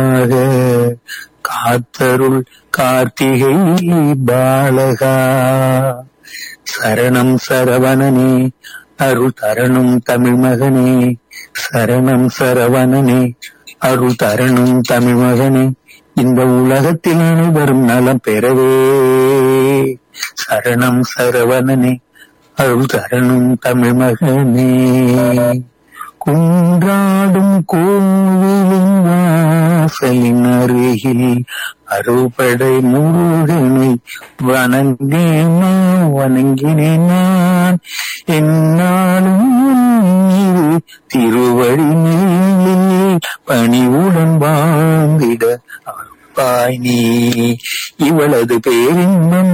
காத்தருள் கார்த்திகை பாலகா சரணம் சரவணனே அருள் தரணும் தமிழ் மகனே சரணம் சரவணனே அருள் தரணும் தமிழ் மகனே இந்த உலகத்தில் அனைவரும் நலம் பெறவே சரணம் சரவணனே அருள் தரணும் தமிழ் மகனே குன்றாடும் கோவிலின் வாசலின் அருகில் அறுபடை முருகனை வணங்கினே வணங்கினேன் நான் என்னாலும் நீரு திருவடி மேலே பணிவுடன் வாழ்ந்திட அருள்பாய் நீ இவளது பேரின்பம்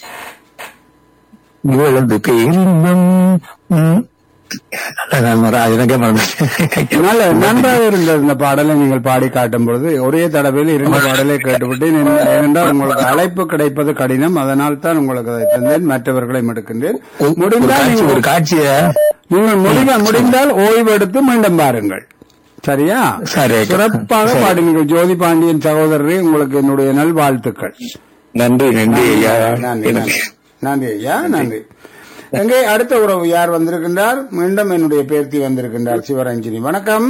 இவளது பேரின்பம் ம், நல்ல ராஜனக்கே மறந்துட்டேன் நல்ல நன்றாக இருந்தது இந்த பாடலை நீங்கள் பாடி காட்டும் பொழுது ஒரே தடவையில் இரண்டு பாடலை கேட்டுவிட்டு நின்- ஏனென்றால் உங்களுக்கு அழைப்பு கிடைப்பது கடினம் அதனால் தான் உங்களுக்கு அதை தந்தேன் மற்றவர்களை எடுக்கின்றேன் ஒரு முடிந்தால் காட்சி நீங்கள் ஒரு காட்சிய நீங்கள் முடிந்த முடிந்தால் ஓய்வு எடுத்து மீண்டும் பாருங்கள் சரியா சரி. சிறப்பாக சரி. பாடுங்கள் ஜோதி பாண்டியன் சகோதரரே உங்களுக்கு என்னுடைய நல்வாழ்த்துக்கள் நன்றி நன்றி ஐயா நன்றி நன்றி எனக்கு நன்றி ஐயா நன்றி எங்கே அடுத்த உறவு யார் வந்திருக்கின்றார் மீண்டும் என்னுடைய பேர்த்தி வந்திருக்கின்றார் சிவரஞ்சினி வணக்கம்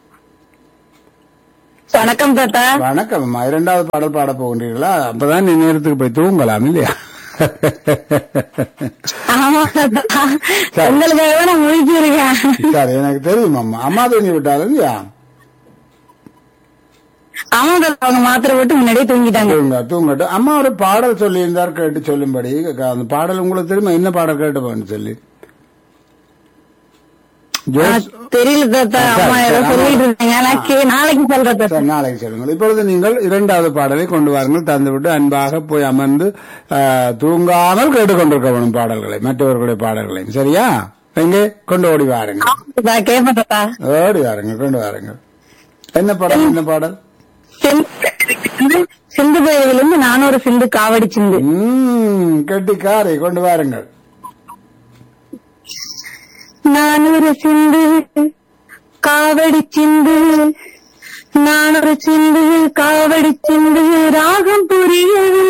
வணக்கம் தாத்தா வணக்கம் அம்மா இரண்டாவது பாடல் பாட போகின்றீர்களா அப்பதான் நீ நேரத்துக்கு போய் தூங்கலாம் இல்லையா ஆமா தாத்தா உங்களுக்காக நான் முழிச்சிருக்கேன் சரி எனக்கு தெரியும் அம்மா அம்மா தூங்கி விட்டாலும் இல்லையா ஆமா தாத்தா அவங்க மாத்திரை போட்டு முன்னாடியே தூங்கிட்டாங்க தூங்க தூங்கட்டும் அம்மா ஒரு பாடல் சொல்லியிருந்தார் கேட்டு சொல்லும்படி அந்த பாடல் உங்களுக்கு தெரியுமா என்ன பாடல் கேட்டு சொல்லி ஆ, ஜோஸ் தெரியல தாத்தா அம்மா ஏதோ சொல்லிட்டு இருந்தாங்க நான் கே- நாளைக்கு சொல்றேன் தாத்தா சரி, நாளைக்கு சொல்லுங்கள் இப்பொழுது நீங்கள் இரண்டாவது பாடலை கொண்டு வாருங்கள் தந்துவிட்டு அன்பாக போய் அமர்ந்து ஆ, தூங்காமல் கேட்டுக்கொண்டிருக்க வேணும் பாடல்களை மற்றவர்களுடைய பாடல்களையும் சரியா எங்கே கொண்டு ஓடி வாருங்க தாத்தா, கேப்பேன் தாத்தா ஓடி வாருங்க கொண்டு வாருங்க என்ன பாடல் என்ன பாடல் சிந்து- சிந்து பயிரிலிருந்து நானூறு சிந்து காவடி சிந்து ம் கெட்டிக்காரை கொண்டு வாருங்கள் நானூறு சிந்து காவடி சிந்து நானூறு சிந்து காவடி சிந்து ராகம் புரியவில்லை